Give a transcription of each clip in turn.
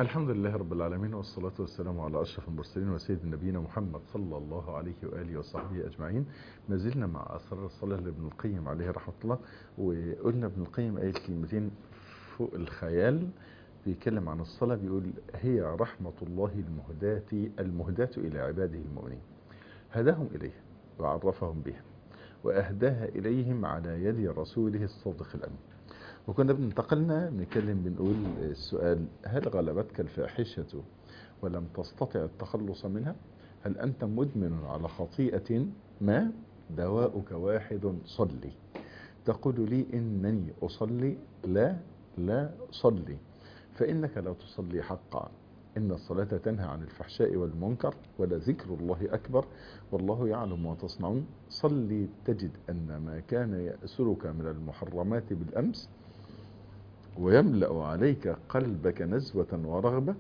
الحمد لله رب العالمين والصلاة والسلام على أشرف المرسلين وسيد نبينا محمد صلى الله عليه وآله وصحبه أجمعين ما زلنا مع أسرار الصلاة لابن القيم عليه رحمة الله وقلنا ابن القيم قايل كلمتين فوق الخيال بيتكلم عن الصلاة بيقول هي رحمة الله المهداة المهداة إلى عباده المؤمنين هداهم إليها وعرفهم بها وأهداها إليهم على يد رسوله الصادق الأمين وكنا بننتقلنا بنتكلم بنقول السؤال هل غلبتك الفاحشة ولم تستطع التخلص منها هل أنت مدمن على خطيئة ما دواؤك واحد صلي تقول لي إنني أصلي لا لا صلي فإنك لا تصلي حقا إن الصلاة تنهى عن الفحشاء والمنكر ولذكر الله أكبر والله يعلم ما تصنعون صلي تجد أن ما كان يأسرك من المحرمات بالأمس ويملأ عليك قلبك نزوة ورغبة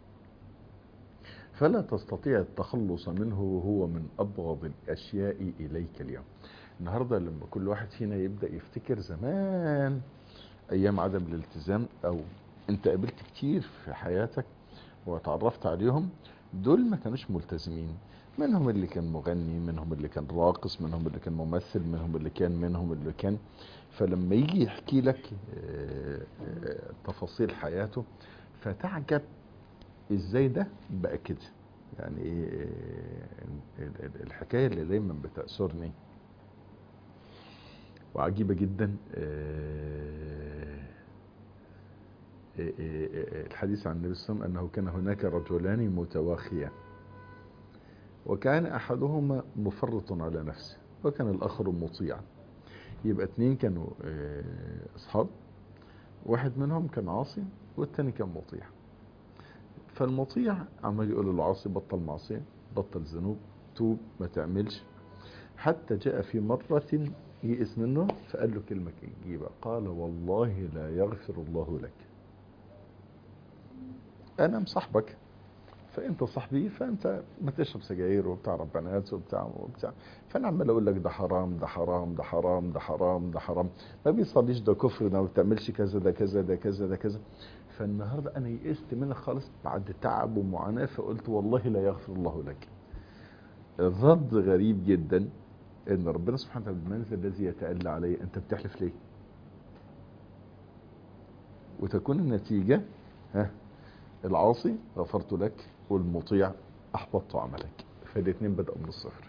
فلا تستطيع التخلص منه وهو من أبغض الأشياء إليك اليوم النهاردة لما كل واحد فينا يبدأ يفتكر زمان أيام عدم الالتزام أو أنت قابلت كتير في حياتك وتعرفت عليهم دول ما كانوش ملتزمين منهم اللي كان مغني منهم اللي كان راقص منهم اللي كان ممثل منهم اللي كان منهم اللي كان فلما يجي يحكي لك تفاصيل حياته فتعجب ازاي ده بقى كده يعني الحكاية اللي دايما بتأثرني وعجيبة جدا الحديث عن النبي صلى الله عليه وسلم أنه كان هناك رجلان متواخيان وكان أحدهما مفرط على نفسه وكان الآخر مطيعا يبقى اتنين كانوا أصحاب واحد منهم كان عاصي والتاني كان مطيع فالمطيع عمال يقول للعاصي بطل معصية بطل ذنوب توب ما تعملش حتى جاء في مرة يئس منه فقال له كلمة جيبة قال والله لا يغفر الله لك انا مصاحبك فانت صاحبي فانت ما تشرب سجاير وبتاع بنات وبتاع وبتاع فانا عمال اقول لك ده حرام ده حرام ده حرام ده حرام ده حرام ما بيصليش ده كفر ده ما بتعملش كذا ده كذا ده كذا ده كذا فالنهارده انا يئست منك خالص بعد تعب ومعاناه فقلت والله لا يغفر الله لك الرد غريب جدا ان ربنا سبحانه وتعالى المنزل الذي يتألى عليه انت بتحلف ليه وتكون النتيجة ها العاصي غفرت لك والمطيع احبطت عملك فالاثنين بدأوا من الصفر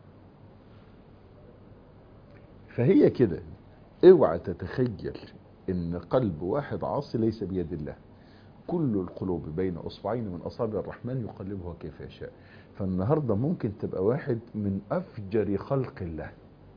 فهي كده اوعى تتخيل ان قلب واحد عاصي ليس بيد الله كل القلوب بين اصبعين من اصابع الرحمن يقلبها كيف يشاء فالنهاردة ممكن تبقى واحد من افجر خلق الله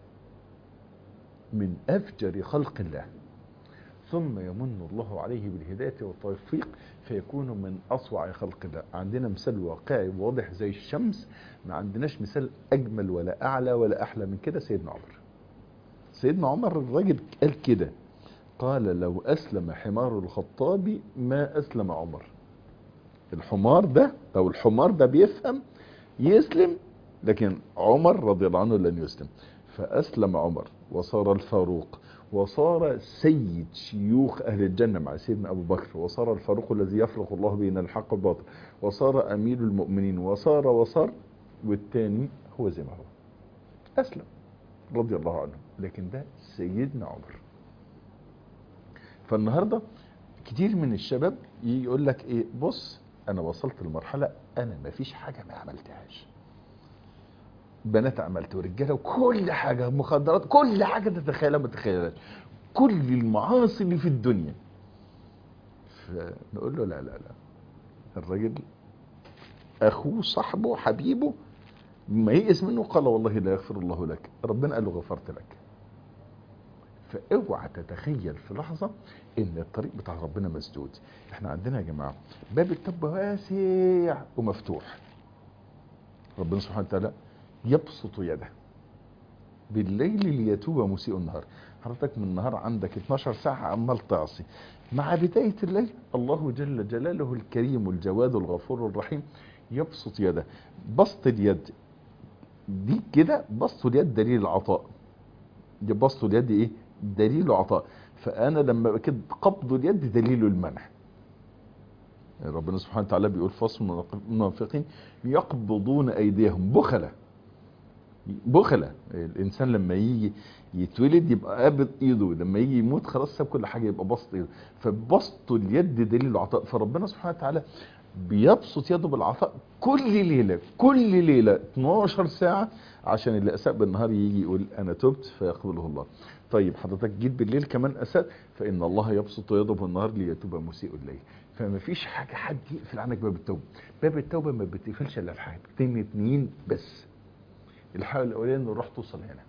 من افجر خلق الله ثم يمن الله عليه بالهداية والتوفيق فيكون من أصوع خلق الله عندنا مثال واقعي واضح زي الشمس ما عندناش مثال أجمل ولا أعلى ولا أحلى من كده سيدنا عمر سيدنا عمر الراجل قال كده قال لو أسلم حمار الخطاب ما أسلم عمر الحمار ده أو الحمار ده بيفهم يسلم لكن عمر رضي الله عنه لن يسلم فأسلم عمر وصار الفاروق وصار سيد شيوخ أهل الجنة مع سيدنا أبو بكر وصار الفاروق الذي يفرق الله بين الحق والباطل وصار أمير المؤمنين وصار وصار والتاني هو زي ما هو أسلم رضي الله عنه لكن ده سيدنا عمر فالنهاردة كتير من الشباب يقول لك ايه بص انا وصلت لمرحلة انا ما فيش حاجة ما عملتهاش بنات عملت ورجاله وكل حاجة مخدرات كل حاجة تتخيلها ما تتخيلهاش كل المعاصي اللي في الدنيا فنقول له لا لا لا الراجل اخوه صاحبه حبيبه ما يئس منه قال والله لا يغفر الله لك ربنا قال له غفرت لك فاوعى تتخيل في لحظة ان الطريق بتاع ربنا مسدود احنا عندنا يا جماعة باب التوبة واسع ومفتوح ربنا سبحانه وتعالى يبسط يده بالليل ليتوب مسيء النهار حضرتك من النهار عندك 12 ساعة عمال تعصي مع بداية الليل الله جل جلاله الكريم الجواد الغفور الرحيم يبسط يده بسط اليد دي كده بسط اليد دليل العطاء دي بسط اليد ايه دليل عطاء فانا لما كده قبض اليد دليل المنع ربنا سبحانه وتعالى بيقول فصل المنافقين يقبضون ايديهم بخلة بخلة الانسان لما يجي يتولد يبقى قابض ايده لما يجي يموت خلاص ساب كل حاجه يبقى بسط ايده فبسط اليد دليل العطاء فربنا سبحانه وتعالى بيبسط يده بالعطاء كل ليله كل ليله 12 ساعه عشان اللي اساء بالنهار يجي يقول انا تبت فيقبله الله طيب حضرتك جيت بالليل كمان اساء فان الله يبسط يده بالنهار ليتوب مسيء الليل فما فيش حاجه حد يقفل عنك باب التوبه باب التوبه ما بتقفلش الا في حاجتين اتنين بس الحاجه الاولانيه ان الروح توصل هنا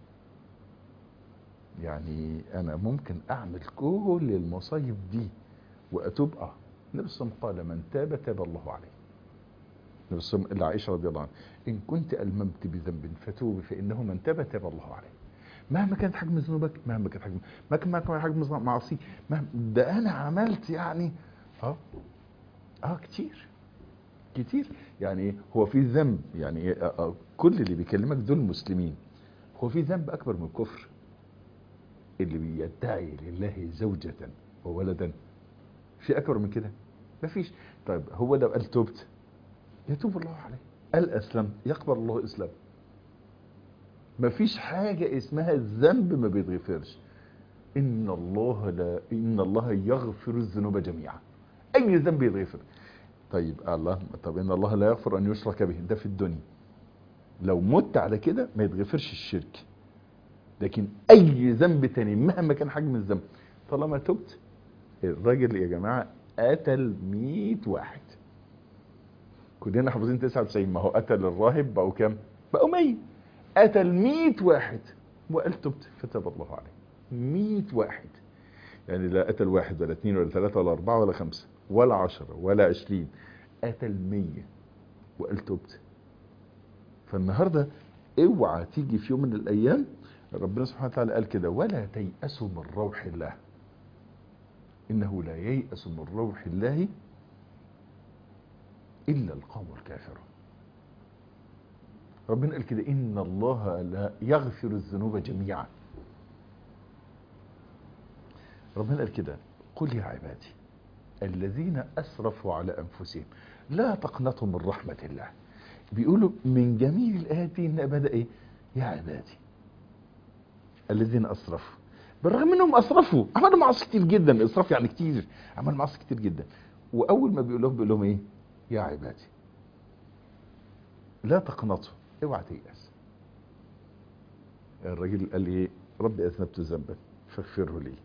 يعني انا ممكن اعمل كل المصايب دي واتوب اه النبي صلى الله عليه وسلم قال من تاب تاب الله عليه النبي صلى الله عليه وسلم عائشه رضي الله عنها ان كنت الممت بذنب فتوبي فانه من تاب تاب الله عليه مهما كانت حجم ذنوبك مهما كانت حجم مهما كانت حجم معصي مهما ده انا عملت يعني اه اه كتير كتير يعني هو في ذنب يعني آه آه كل اللي بيكلمك دول مسلمين هو في ذنب اكبر من الكفر اللي بيدعي لله زوجة وولدا في اكبر من كده مفيش طيب هو لو قال تبت يتوب الله عليه قال اسلم يقبل الله اسلام مفيش حاجة اسمها الذنب ما بيتغفرش ان الله لا ان الله يغفر الذنوب جميعا اي ذنب يتغفر طيب الله طب ان الله لا يغفر ان يشرك به ده في الدنيا لو مت على كده ما يتغفرش الشرك لكن اي ذنب تاني مهما كان حجم الذنب طالما تبت الراجل يا جماعة قتل 100 واحد كلنا حافظين 99 ما هو قتل الراهب بقوا كام بقوا 100 قتل 100 واحد وقال تبت فتاب الله عليه 100 واحد يعني لا قتل واحد ولا اثنين ولا ثلاثة ولا أربعة ولا خمسة ولا عشرة ولا عشرين قتل مية وقال تبت فالنهاردة اوعى تيجي في يوم من الأيام ربنا سبحانه وتعالى قال كده ولا تيأسوا من روح الله إنه لا ييأس من روح الله إلا القوم الكافرون ربنا قال كده إن الله لا يغفر الذنوب جميعا ربنا قال كده قل يا عبادي الذين أسرفوا على أنفسهم لا تقنطوا من رحمة الله بيقولوا من جميل الآيات دي إن بدأ إيه يا عبادي الذين أسرفوا بالرغم انهم اسرفوا عملوا معاصي كتير جدا اسراف يعني كتير عملوا معاصي كتير جدا واول ما بيقول لهم بيقول لهم ايه يا عبادي لا تقنطوا اوعى تيأس الراجل قال ايه ربي اذنبت ذنبا فاغفره لي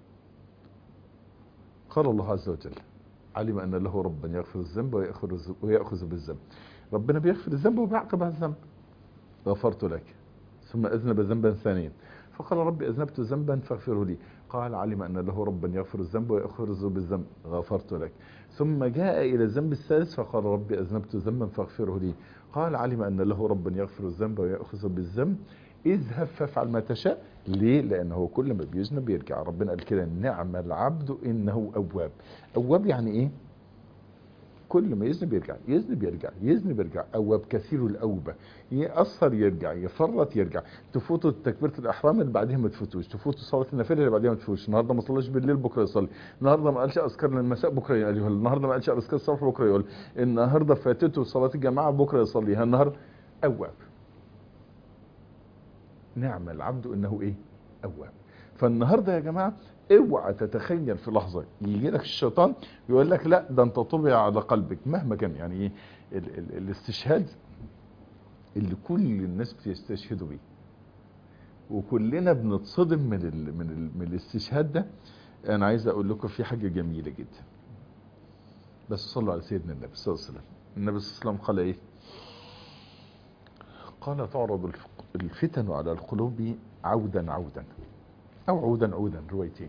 قال الله عز وجل علم ان له ربا يغفر الذنب ويأخذ ويأخذ بالذنب ربنا بيغفر الذنب وبيعاقب على الذنب غفرت لك ثم اذنب ذنبا ثانيا فقال ربي أذنبت ذنبا فاغفره لي قال علم أن له ربا يغفر الذنب ويأخذ بالذنب غفرت لك ثم جاء إلى الذنب الثالث فقال ربي أذنبت ذنبا فاغفره لي قال علم أن له ربا يغفر الذنب ويأخذ بالذنب اذهب فافعل ما تشاء ليه لأنه كل ما بيذنب بيرجع ربنا قال كده نعم العبد إنه أواب أواب يعني إيه كل ما يذنب يرجع يذنب يرجع يذنب يرجع اواب كثير الاوبه يأثر يرجع يفرط يرجع تفوتوا تكبيره الاحرام اللي بعدها ما تفوتوش تفوتوا صلاه النافله اللي بعدها ما تفوتوش النهارده ما صلاش بالليل بكره يصلي النهارده ما قالش اذكار المساء بكره يقول النهارده ما قالش اذكار الصبح بكره يقول النهارده فاتته صلاه الجماعه بكره يصليها النهارده اواب نعم العبد انه ايه اواب فالنهارده يا جماعه اوعى تتخيل في لحظة يجي لك الشيطان يقول لك لا ده انت طبع على قلبك مهما كان يعني ايه ال ال الاستشهاد اللي كل الناس بيستشهدوا بيه وكلنا بنتصدم من ال من ال من الاستشهاد ده انا عايز اقول لكم في حاجة جميلة جدا بس صلوا على سيدنا النبي صلى الله عليه وسلم النبي صلى الله عليه وسلم قال ايه قال تعرض الفتن على القلوب عودا عودا او عودا عودا روايتين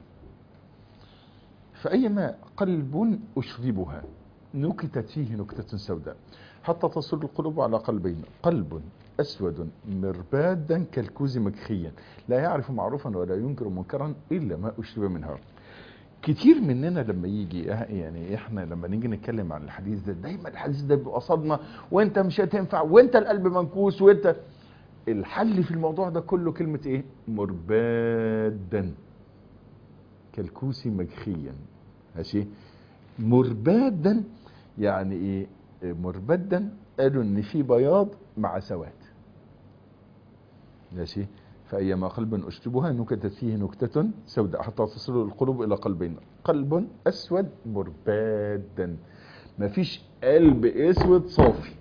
فأيما قلب أشربها نكتت فيه نكتة سوداء حتى تصل القلوب على قلبين قلب أسود مربادا كالكوز مكخيا لا يعرف معروفا ولا ينكر منكرا إلا ما أشرب من هار كتير مننا لما يجي يعني احنا لما نيجي نتكلم عن الحديث ده دايما الحديث ده بيبقى صدمه وانت مش هتنفع وانت القلب منكوس وانت الحل في الموضوع ده كله كلمة ايه مربادا كالكوس مجخيا ماشي مربادا يعني ايه مربدا قالوا ان في بياض مع سواد ماشي فأيما قلب أشربها نكتت فيه نكتة سوداء حتى تصل القلوب إلى قلبين قلب أسود مربادا مفيش قلب أسود صافي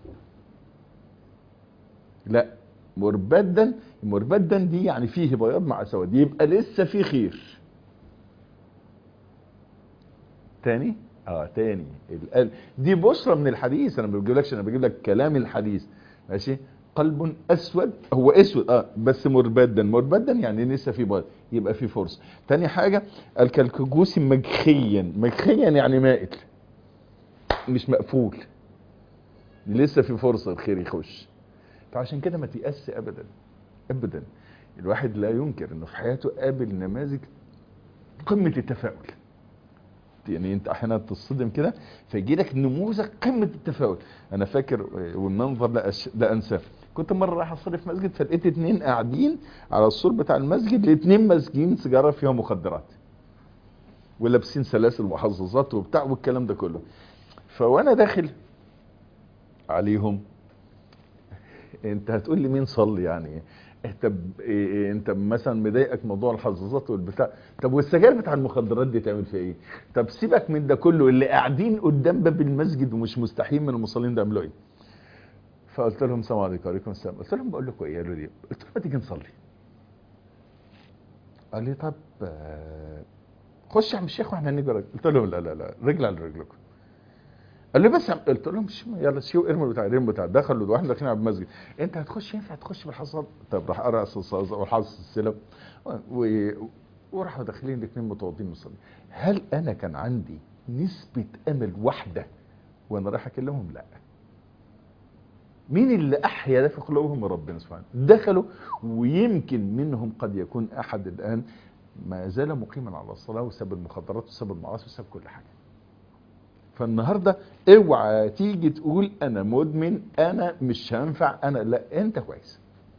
لا مربدا مربدا دي يعني فيه بياض مع سواد يبقى لسه فيه خير تاني اه تاني القلب دي بشرى من الحديث انا ما بجيبلكش انا بجيب لك كلام الحديث ماشي قلب اسود هو اسود اه بس مربدا مربدا يعني لسه في بيض يبقى في فرصه تاني حاجه الكلكجوسي مجخيا مجخيا يعني مائل مش مقفول لسه في فرصه الخير يخش فعشان كده ما تيأس ابدا ابدا الواحد لا ينكر انه في حياته قابل نماذج قمه التفاؤل يعني انت احيانا تصدم كده فيجي لك نموذج قمه التفاؤل انا فاكر والمنظر لا, أش... لا انساه كنت مره رايح اصلي في مسجد فلقيت اتنين قاعدين على السور بتاع المسجد الاتنين ماسكين سيجاره فيها مخدرات ولابسين سلاسل وحظاظات وبتاع والكلام ده كله فوانا داخل عليهم انت هتقول لي مين صلي يعني انت ب... إيه انت مثلا مضايقك موضوع الحظاظات والبتاع طب والسجاير بتاع المخدرات دي تعمل فيها ايه طب سيبك من ده كله اللي قاعدين قدام باب المسجد ومش مستحيين من المصلين ده يعملوا ايه فقلت لهم السلام عليكم وعليكم السلام قلت لهم بقول لكم ايه قالوا لي قلت لهم ما تيجي نصلي قال لي طب خش يا عم الشيخ واحنا هنيجي قلت لهم لا لا لا رجل على رجلكم قال لي بس قلت لهم مش يلا شيو ارموا بتاع الرم بتاع دخلوا واحنا داخلين على المسجد انت هتخش ينفع تخش بالحصاد طب راح قرا والحصص السلم و... وراحوا داخلين الاثنين متوضين مصلين هل انا كان عندي نسبة امل واحدة وانا رايح اكلمهم لا مين اللي احيا ده في قلوبهم ربنا سبحانه دخلوا ويمكن منهم قد يكون احد الان ما زال مقيما على الصلاة وساب المخدرات وساب المعاصي وساب كل حاجة فالنهاردة اوعى تيجي تقول انا مدمن انا مش هنفع انا لا انت كويس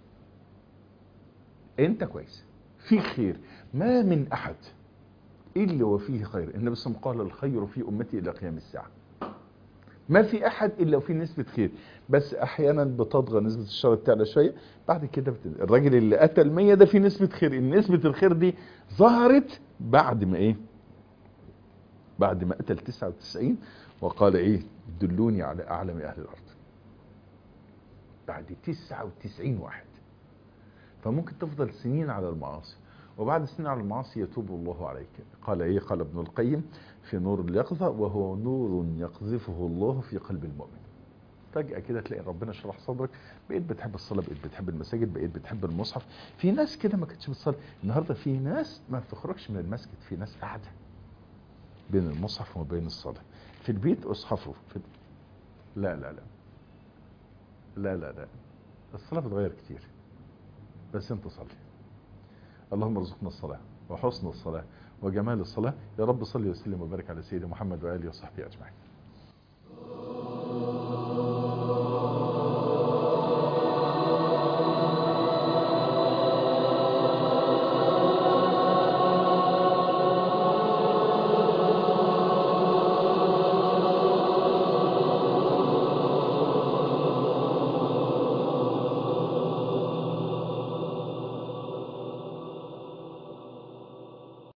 انت كويس في خير ما من احد الا وفيه خير النبي صلى الله عليه وسلم قال الخير في امتي الى قيام الساعه ما في احد الا وفيه نسبه خير بس احيانا بتطغى نسبه الشر تعلى شويه بعد كده بتنزل. الراجل اللي قتل 100 ده فيه نسبه خير نسبه الخير دي ظهرت بعد ما ايه بعد ما قتل 99 وقال ايه دلوني على اعلم اهل الارض بعد 99 واحد فممكن تفضل سنين على المعاصي وبعد سنين على المعاصي يتوب الله عليك قال ايه قال ابن القيم في نور اليقظة وهو نور يقذفه الله في قلب المؤمن فجأة كده تلاقي ربنا شرح صدرك بقيت بتحب الصلاة بقيت بتحب المساجد بقيت بتحب المصحف في ناس كده ما كانتش بتصلي النهاردة في ناس ما بتخرجش من المسجد في ناس قاعدة بين المصحف وبين الصلاة في البيت اصحفه في لا لا لا لا لا لا الصلاة بتغير كتير بس انت صلي اللهم ارزقنا الصلاة وحسن الصلاة وجمال الصلاة يا رب صلي وسلم وبارك على سيدنا محمد وآله وصحبه أجمعين